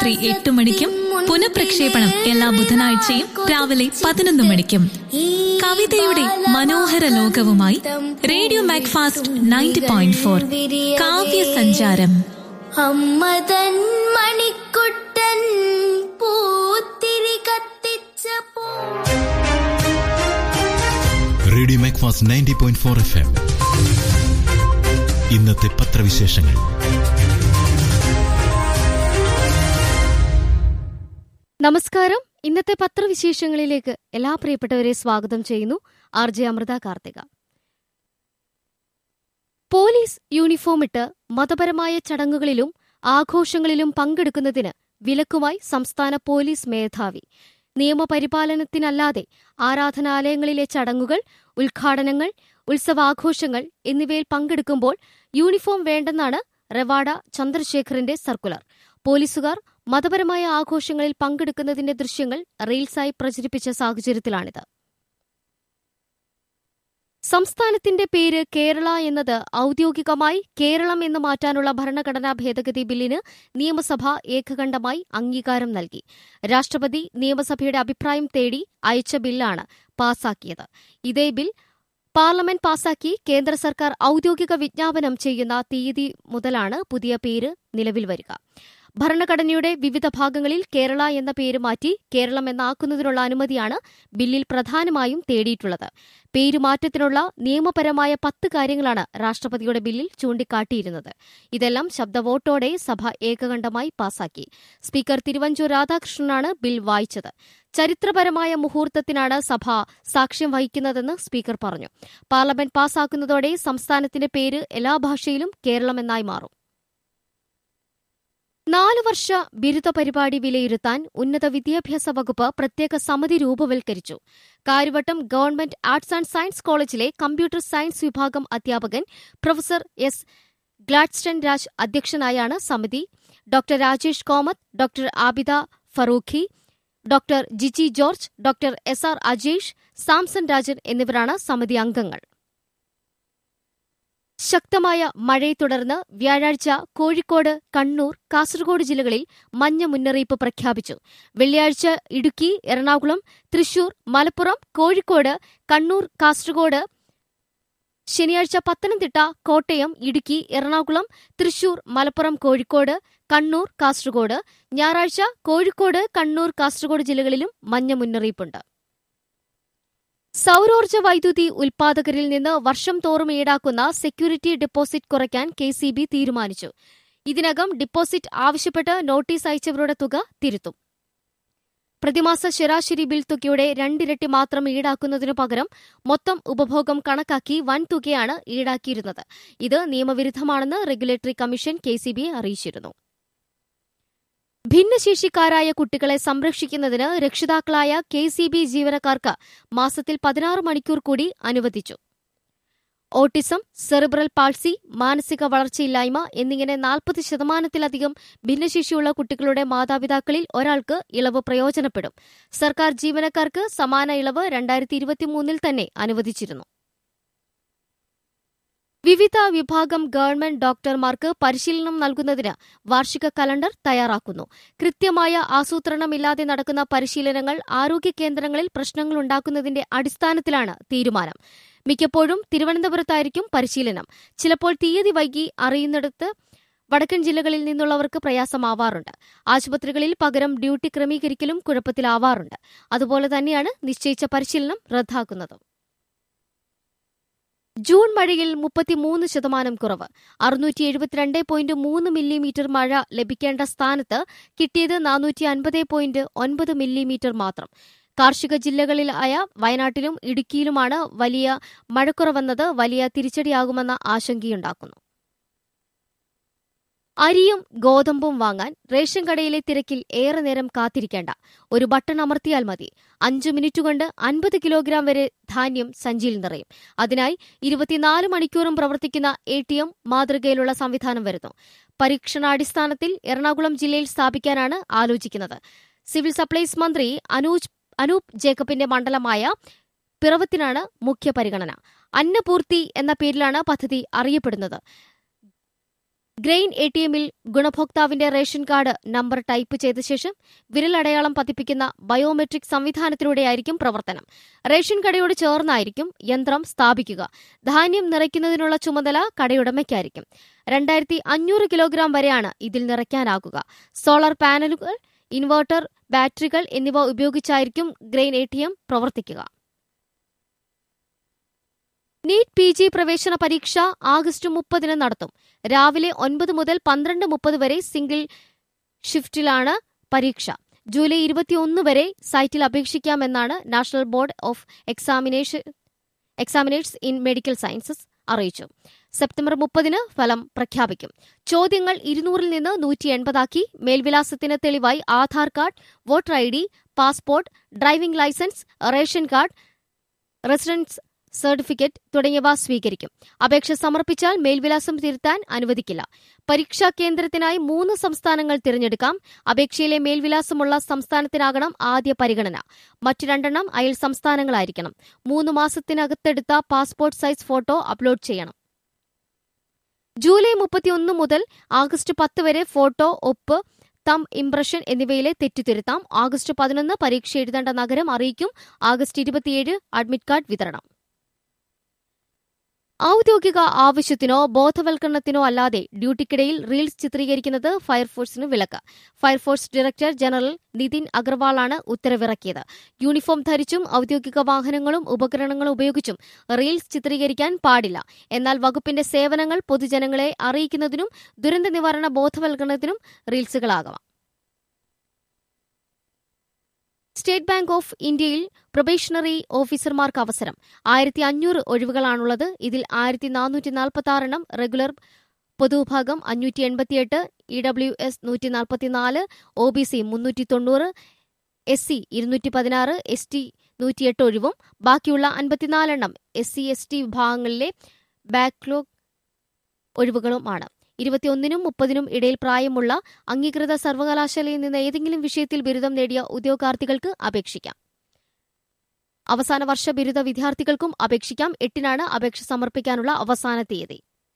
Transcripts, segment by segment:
രാത്രി എട്ട് മണിക്കും പുനഃപ്രക്ഷേപണം എല്ലാ ബുധനാഴ്ചയും രാവിലെ പതിനൊന്ന് മണിക്കും കവിതയുടെ മനോഹര ലോകവുമായി radio Macfast ninety point four കാവ്യ സഞ്ചാരം അമ്മ തൻ മണിക്കുട്ടൻ പൂത്തിരി കത്തിച്ച പൂ radio Macfast ninety point four F M ഇന്നത്തെ പത്രവിശേഷങ്ങൾ നമസ്കാരം ഇന്നത്തെ പത്രവിശേഷങ്ങളിലേക്ക് എല്ലാ പ്രിയപ്പെട്ടവരെ സ്വാഗതം ചെയ്യുന്നു R J Amrutha Karthika police uniform ഇട്ട് മതപരമായ ചടങ്ങുകളിലും ആഘോഷങ്ങളിലും പങ്കെടുക്കുന്നതിന് വിലക്കുമായി സംസ്ഥാന പോലീസ് മേധാവി നിയമപരിപാലനത്തിനല്ലാതെ ആരാധനാലയങ്ങളിലെ ചടങ്ങുകൾ ഉദ്ഘാടനങ്ങൾ ഉത്സവാഘോഷങ്ങൾ എന്നിവയിൽ പങ്കെടുക്കുമ്പോൾ യൂണിഫോം വേണ്ടെന്നാണ് റെവാഡ ചന്ദ്രശേഖറിന്റെ സർക്കുലർ പോലീസുകാർ മതപരമായ ആഘോഷങ്ങളിൽ പങ്കെടുക്കുന്നതിന്റെ ദൃശ്യങ്ങൾ റീൽസായി പ്രചരിപ്പിച്ച സാഹചര്യത്തിലാണിത് സംസ്ഥാനത്തിന്റെ പേര് കേരള എന്നത് ഔദ്യോഗികമായി കേരളം എന്ന് മാറ്റാനുള്ള ഭരണഘടനാ ഭേദഗതി ബില്ലിന് നിയമസഭ ഏകകണ്ഠമായി അംഗീകാരം നൽകി രാഷ്ട്രപതി നിയമസഭയുടെ അഭിപ്രായം തേടി അയച്ച ബില്ലാണ് പാസാക്കിയത് ഇതേ ബിൽ പാർലമെന്റ് പാസാക്കി കേന്ദ്ര സർക്കാർ ഔദ്യോഗിക വിജ്ഞാപനം ചെയ്യുന്ന തീയതി മുതലാണ് പുതിയ പേര് നിലവിൽ വരിക ഭരണഘടനയുടെ വിവിധ ഭാഗങ്ങളിൽ കേരള എന്ന പേര് മാറ്റി കേരളം എന്നാക്കുന്നതിനുള്ള അനുമതിയാണ് ബില്ലിൽ പ്രധാനമായും തേടിയിട്ടുള്ളത് പേരുമാറ്റത്തിനുള്ള നിയമപരമായ പത്ത് കാര്യങ്ങളാണ് രാഷ്ട്രപതിയുടെ ബില്ലിൽ ചൂണ്ടിക്കാട്ടിയിരുന്നത് ഇതെല്ലാം ശബ്ദവോട്ടോടെ സഭ ഏകകണ്ഠമായി പാസാക്കി സ്പീക്കർ തിരുവഞ്ചൂർ രാധാകൃഷ്ണനാണ് ബിൽ വായിച്ചത് ചരിത്രപരമായ മുഹൂർത്തത്തിനാണ് സഭ സാക്ഷ്യം വഹിക്കുന്നതെന്ന് സ്പീക്കർ പറഞ്ഞു പാർലമെന്റ് പാസാക്കുന്നതോടെ സംസ്ഥാനത്തിന്റെ പേര് എല്ലാ ഭാഷയിലും കേരളമെന്നായി മാറും നാലു വർഷ ബിരുദ പരിപാടി വിലയിരുത്താൻ ഉന്നത വിദ്യാഭ്യാസ വകുപ്പ് പ്രത്യേക സമിതി രൂപവൽക്കരിച്ചു Kariavattom government arts and science കോളേജിലെ കമ്പ്യൂട്ടർ സയൻസ് വിഭാഗം അധ്യാപകൻ പ്രൊഫസർ എസ് ഗ്ലാഡ്സ്റ്റൺ രാജ് അധ്യക്ഷനായാണ് സമിതി doctor Rajesh Komath doctor Abida Farooqui doctor Jiji George doctor S R Ajesh Samson Rajan എന്നിവരാണ് സമിതി അംഗങ്ങൾ ശക്തമായ മഴയെ തുടർന്ന് വ്യാഴാഴ്ച കോഴിക്കോട് കണ്ണൂർ കാസർഗോഡ് ജില്ലകളിൽ മഞ്ഞ മുന്നറിയിപ്പ് പ്രഖ്യാപിച്ചു വെള്ളിയാഴ്ച ഇടുക്കി എറണാകുളം തൃശൂർ മലപ്പുറം കോഴിക്കോട് കണ്ണൂർ കാസർഗോഡ് ശനിയാഴ്ച പത്തനംതിട്ട കോട്ടയം ഇടുക്കി എറണാകുളം തൃശൂർ മലപ്പുറം കോഴിക്കോട് കണ്ണൂർ കാസർഗോഡ് ഞായറാഴ്ച കോഴിക്കോട് കണ്ണൂർ കാസർഗോഡ് ജില്ലകളിലും മഞ്ഞ മുന്നറിയിപ്പുണ്ട് സൌരോർജ്ജ വൈദ്യുതി ഉൽപാദകരിൽ നിന്ന് വർഷം തോറും ഈടാക്കുന്ന സെക്യൂരിറ്റി ഡെപ്പോസിറ്റ് കുറയ്ക്കാൻ കെ സി ബി തീരുമാനിച്ചു ഇതിനകം ഡിപ്പോസിറ്റ് ആവശ്യപ്പെട്ട് നോട്ടീസ് അയച്ചവരുടെ തുക തിരുത്തും പ്രതിമാസ ശരാശരി ബിൽ തുകയുടെ രണ്ടിരട്ടി മാത്രം ഈടാക്കുന്നതിനു പകരം മൊത്തം ഉപഭോഗം കണക്കാക്കി വൻ തുകയാണ് ഈടാക്കിയിരുന്നത് ഇത് നിയമവിരുദ്ധമാണെന്ന് റെഗുലേറ്ററി കമ്മീഷൻ കെ സി ബിയെ അറിയിച്ചിരുന്നു ഭിന്നശേഷിക്കാരായ കുട്ടികളെ സംരക്ഷിക്കുന്നതിന് രക്ഷിതാക്കളായ കെ സി ബി ജീവനക്കാർക്ക് മാസത്തിൽ പതിനാറ് മണിക്കൂർ കൂടി അനുവദിച്ചു ഓട്ടിസം സെറിബ്രൽ പാൾസി മാനസിക വളർച്ചയില്ലായ്മ എന്നിങ്ങനെ നാൽപ്പത് ശതമാനത്തിലധികം ഭിന്നശേഷിയുള്ള കുട്ടികളുടെ മാതാപിതാക്കളിൽ ഒരാൾക്ക് ഇളവ് പ്രയോജനപ്പെടും സർക്കാർ ജീവനക്കാർക്ക് സമാന ഇളവ് രണ്ടായിരത്തി ഇരുപത്തിമൂന്നിൽ തന്നെ അനുവദിച്ചിരുന്നു വിവിധ വിഭാഗം ഗവൺമെന്റ് ഡോക്ടർമാർക്ക് പരിശീലനം നൽകുന്നതിന് വാർഷിക കലണ്ടർ തയ്യാറാക്കുന്നു കൃത്യമായ ആസൂത്രണമില്ലാതെ നടക്കുന്ന പരിശീലനങ്ങൾ ആരോഗ്യ കേന്ദ്രങ്ങളിൽ പ്രശ്നങ്ങളുണ്ടാക്കുന്നതിന്റെ അടിസ്ഥാനത്തിലാണ് തീരുമാനം മിക്കപ്പോഴും തിരുവനന്തപുരത്തായിരിക്കും പരിശീലനം ചിലപ്പോൾ തീയതി വൈകി അറിയുന്നിടത്ത് വടക്കൻ ജില്ലകളിൽ നിന്നുള്ളവർക്ക് പ്രയാസമാവാറുണ്ട് ആശുപത്രികളിൽ പകരം ഡ്യൂട്ടി ക്രമീകരിക്കലും കുഴപ്പത്തിലാവാറുണ്ട് അതുപോലെ തന്നെയാണ് നിശ്ചയിച്ച പരിശീലനം റദ്ദാക്കുന്നത് ജൂൺ മഴയിൽ മുപ്പത്തിമൂന്ന് ശതമാനം കുറവ് അറുന്നൂറ്റി എഴുപത്തിരണ്ട് പോയിന്റ് മൂന്ന് മില്ലിമീറ്റർ മഴ ലഭിക്കേണ്ട സ്ഥാനത്ത് കിട്ടിയത് നാനൂറ്റി അൻപത് പോയിന്റ് ഒൻപത് മില്ലിമീറ്റർ മാത്രം കാർഷിക ജില്ലകളിലായ വയനാട്ടിലും ഇടുക്കിയിലുമാണ് വലിയ മഴക്കുറവെന്നത് വലിയ തിരിച്ചടിയാകുമെന്ന ആശങ്കയുണ്ടാക്കുന്നു അരിയും ഗോതമ്പും വാങ്ങാൻ റേഷൻ കടയിലെ തിരക്കിൽ ഏറെ നേരം കാത്തിരിക്കേണ്ട ഒരു ബട്ടൺ അമർത്തിയാൽ മതി അഞ്ചു മിനിറ്റ് കൊണ്ട് അൻപത് കിലോഗ്രാം വരെ ധാന്യം സഞ്ചിയിൽ നിറയും അതിനായി ഇരുപത്തിനാല് മണിക്കൂറും പ്രവർത്തിക്കുന്ന എ ടി എം മാതൃകയിലുള്ള സംവിധാനം വരുന്നു പരീക്ഷണാടിസ്ഥാനത്തിൽ എറണാകുളം ജില്ലയിൽ സ്ഥാപിക്കാനാണ് ആലോചിക്കുന്നത് സിവിൽ സപ്ലൈസ് മന്ത്രി അനൂജ് അനൂപ് ജേക്കബിന്റെ മണ്ഡലമായ പിറവത്തിനാണ് മുഖ്യ പരിഗണന അന്നപൂർത്തി എന്ന പേരിലാണ് പദ്ധതി അറിയപ്പെടുന്നത് ഗ്രെയിൻ എ ടി എമ്മിൽ ഗുണഭോക്താവിന്റെ റേഷൻ കാർഡ് നമ്പർ ടൈപ്പ് ചെയ്ത ശേഷം വിരലടയാളം പതിപ്പിക്കുന്ന ബയോമെട്രിക് സംവിധാനത്തിലൂടെയായിരിക്കും പ്രവർത്തനം റേഷൻ കടയോട് ചേർന്നായിരിക്കും യന്ത്രം സ്ഥാപിക്കുക ധാന്യം നിറയ്ക്കുന്നതിനുള്ള ചുമതല കടയുടമയ്ക്കായിരിക്കും രണ്ടായിരത്തി അഞ്ഞൂറ് കിലോഗ്രാം വരെയാണ് ഇതിൽ നിറയ്ക്കാനാകുക സോളാർ പാനലുകൾ ഇൻവെർട്ടർ ബാറ്ററികൾ എന്നിവ ഉപയോഗിച്ചായിരിക്കും ഗ്രെയിൻ എ പ്രവർത്തിക്കുക നീറ്റ് പി ജി പ്രവേശന പരീക്ഷ ആഗസ്റ്റ് മുപ്പതിന് നടത്തും രാവിലെ ഒൻപത് മുതൽ പന്ത്രണ്ട് മുപ്പത് വരെ സിംഗിൾ ഷിഫ്റ്റിലാണ് പരീക്ഷ ജൂലൈ ഇരുപത്തിയൊന്ന് വരെ സൈറ്റിൽ അപേക്ഷിക്കാമെന്നാണ് national board of examination examiners in medical sciences അറിയിച്ചു സെപ്റ്റംബർ മുപ്പതിന് ഫലം പ്രഖ്യാപിക്കും ചോദ്യങ്ങൾ ഇരുന്നൂറിൽ നിന്ന് നൂറ്റി എൺപതാക്കി മേൽവിലാസത്തിന് തെളിവായി Aadhaar card voter I D passport driving licence ration card residence certificate തുടങ്ങിയവ സ്വീകരിക്കും അപേക്ഷ സമർപ്പിച്ചാൽ മേൽവിലാസം തിരുത്താൻ അനുവദിക്കില്ല പരീക്ഷാ കേന്ദ്രത്തിനായി മൂന്ന് സംസ്ഥാനങ്ങൾ തിരഞ്ഞെടുക്കാം അപേക്ഷയിലെ മേൽവിലാസമുള്ള സംസ്ഥാനത്തിനാകണം ആദ്യ പരിഗണന മറ്റു രണ്ടെണ്ണം അയൽ സംസ്ഥാനങ്ങളായിരിക്കണം മൂന്ന് മാസത്തിനകത്തെടുത്ത പാസ്പോർട്ട് സൈസ് ഫോട്ടോ അപ്ലോഡ് ചെയ്യണം ജൂലൈ മുപ്പത്തിയൊന്ന് മുതൽ ആഗസ്റ്റ് പത്ത് വരെ ഫോട്ടോ ഒപ്പ് തം ഇംപ്രഷൻ എന്നിവയിലെ തെറ്റുതിരുത്താം ആഗസ്റ്റ് പതിനൊന്ന് പരീക്ഷ എഴുതേണ്ട നഗരം അറിയിക്കും ആഗസ്റ്റ് ഇരുപത്തിയേഴ് അഡ്മിറ്റ് കാർഡ് വിതരണം ഔദ്യോഗിക ആവശ്യത്തിനോ ബോധവൽക്കരണത്തിനോ അല്ലാതെ ഡ്യൂട്ടിക്കിടയിൽ റീൽസ് ചിത്രീകരിക്കുന്നത് ഫയർഫോഴ്സിന് വിലക്ക് ഫയർഫോഴ്സ് ഡയറക്ടർ ജനറൽ നിതിൻ അഗർവാളാണ് ഉത്തരവിറക്കിയത് യൂണിഫോം ധരിച്ചും ഔദ്യോഗിക വാഹനങ്ങളും ഉപകരണങ്ങളും ഉപയോഗിച്ചും റീൽസ് ചിത്രീകരിക്കാൻ പാടില്ല എന്നാൽ വകുപ്പിന്റെ സേവനങ്ങൾ പൊതുജനങ്ങളെ അറിയിക്കുന്നതിനും ദുരന്ത നിവാരണ ബോധവൽക്കരണത്തിനും റീൽസുകളാകാം സ്റ്റേറ്റ് ബാങ്ക് ഓഫ് ഇന്ത്യയിൽ പ്രൊബേഷണറി ഓഫീസർമാർക്ക് അവസരം ആയിരത്തി അഞ്ഞൂറ് ഒഴിവുകളാണുള്ളത് ഇതിൽ ആയിരത്തി നാനൂറ്റി നാൽപ്പത്തി ആറെണ്ണം റെഗുലർ പൊതുവിഭാഗം അഞ്ഞൂറ്റി എൺപത്തിയെട്ട് ഇ ഡബ്ല്യു എസ് നൂറ്റി നാൽപ്പത്തിനാല് ഒ ബി സി മുന്നൂറ്റി തൊണ്ണൂറ് എസ് സി ഇരുന്നൂറ്റി പതിനാറ് എസ് ടി നൂറ്റിയെട്ട് ഒഴിവും ബാക്കിയുള്ള അൻപത്തിനാലെണ്ണം എസ് സി എസ് ടി വിഭാഗങ്ങളിലെ ബാക്ക്ലോഗ് ഒഴിവുകളുമാണ് ഇരുപത്തിയൊന്നിനും മുപ്പതിനും ഇടയിൽ പ്രായമുള്ള അംഗീകൃത സർവകലാശാലയിൽ നിന്ന് ഏതെങ്കിലും വിഷയത്തിൽ ബിരുദം നേടിയ ഉദ്യോഗാർത്ഥികൾക്ക് അപേക്ഷിക്കാം അവസാന വർഷ ബിരുദ വിദ്യാർത്ഥികൾക്കും അപേക്ഷിക്കാം എട്ടിനാണ് അപേക്ഷ സമർപ്പിക്കാനുള്ള അവസാന തീയതി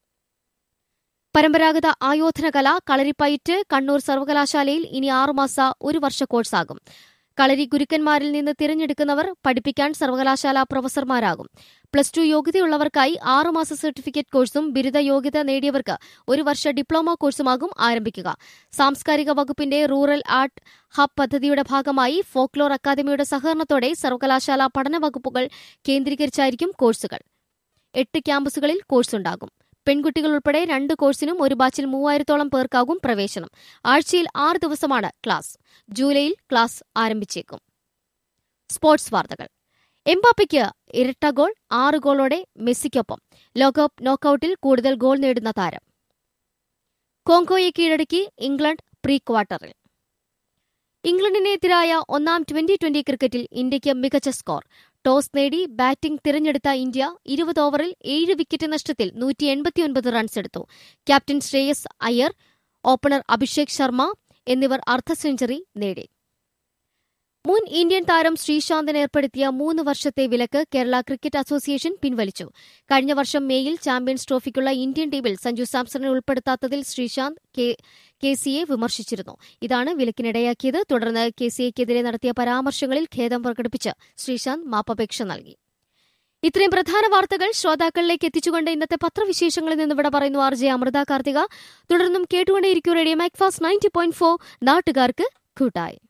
പരമ്പരാഗത ആയോധന കല കളരിപ്പയറ്റ് കണ്ണൂർ സർവകലാശാലയിൽ ഇനി ആറുമാസ ഒരു വർഷ കോഴ്സാകും കളരി ഗുരുക്കന്മാരിൽ നിന്ന് തിരഞ്ഞെടുക്കുന്നവർ പഠിപ്പിക്കാൻ സർവകലാശാല പ്രൊഫസർമാരാകും പ്ലസ് ടു യോഗ്യതയുള്ളവർക്കായി ആറുമാസ സർട്ടിഫിക്കറ്റ് കോഴ്സും ബിരുദ യോഗ്യത നേടിയവർക്ക് ഒരു വർഷ ഡിപ്ലോമ കോഴ്സുമാകും ആരംഭിക്കുക സാംസ്കാരിക വകുപ്പിന്റെ റൂറൽ ആർട്ട് ഹബ് പദ്ധതിയുടെ ഭാഗമായി ഫോക്ലോർ അക്കാദമിയുടെ സഹകരണത്തോടെ സർവകലാശാല പഠന വകുപ്പുകൾ കേന്ദ്രീകരിച്ചായിരിക്കും കോഴ്സുകൾ എട്ട് ക്യാമ്പസുകളിൽ കോഴ്സുണ്ടാകും പെൺകുട്ടികൾ ഉൾപ്പെടെ രണ്ട് കോഴ്സിനും ഒരു ബാച്ചിൽ മൂവായിരത്തോളം പേർക്കാകും പ്രവേശനം ആഴ്ചയിൽ ആറ് ദിവസമാണ് ക്ലാസ് ജൂലൈയിൽ ക്ലാസ് ആരംഭിച്ചേക്കും സ്പോർട്സ് വാർത്തകൾ എംബാപ്പയ്ക്ക് ഇരട്ട ഗോൾ ആറ് ഗോളോടെ മെസ്സിക്കൊപ്പം ലോകകപ്പ് നോക്കൌട്ടിൽ കൂടുതൽ ഗോൾ നേടുന്ന താരം കോങ്കോയെ കീഴടക്കി ഇംഗ്ലണ്ട് പ്രീ ക്വാർട്ടറിൽ ഇംഗ്ലണ്ടിനെതിരായ ഒന്നാം ട്വന്റി ട്വന്റി ക്രിക്കറ്റിൽ ഇന്ത്യയ്ക്ക് മികച്ച സ്കോർ ടോസ് നേടി ബാറ്റിംഗ് തിരഞ്ഞെടുത്ത ഇന്ത്യ ഇരുപത് ഓവറിൽ ഏഴ് വിക്കറ്റ് നഷ്ടത്തിൽ നൂറ്റി എൺപത്തിയൊൻപത് റൺസ് എടുത്തു ക്യാപ്റ്റൻ ശ്രേയസ് അയ്യർ ഓപ്പണർ അഭിഷേക് ശർമ്മ എന്നിവർ അർദ്ധ സെഞ്ചുറി നേടി മുൻ ഇന്ത്യൻ താരം ശ്രീശാന്തിന് ഏർപ്പെടുത്തിയ മൂന്ന് വർഷത്തെ വിലക്ക് കേരള ക്രിക്കറ്റ് അസോസിയേഷൻ പിൻവലിച്ചു കഴിഞ്ഞ വർഷം മേയിൽ ചാമ്പ്യൻസ് ട്രോഫിക്കുള്ള ഇന്ത്യൻ ടീമിൽ സഞ്ജു സാംസണെ ഉൾപ്പെടുത്താത്തതിൽ ശ്രീശാന്ത് കെ സിയെ വിമർശിച്ചിരുന്നു ഇതാണ് വിലക്കിനിടയാക്കിയത് തുടർന്ന് കെ സിയെക്കെതിരെ നടത്തിയ പരാമർശങ്ങളിൽ ഖേദം പ്രകടിപ്പിച്ച് ശ്രീശാന്ത് മാപ്പപേക്ഷ നൽകി ഇത്രയും പ്രധാന വാർത്തകൾ ശ്രോതാക്കളിലേക്ക് എത്തിച്ചുകൊണ്ട് ഇന്നത്തെ പത്രവിശേഷങ്ങളിൽ നിന്ന് ഇവിടെ പറയുന്നു ആർ ജെ അമൃത കാർത്തിക തുടർന്നും കേട്ടുകൊണ്ടേയിരിക്കും radio Macfast ninety point four നാട്ടുകാർക്ക് കൂട്ടായി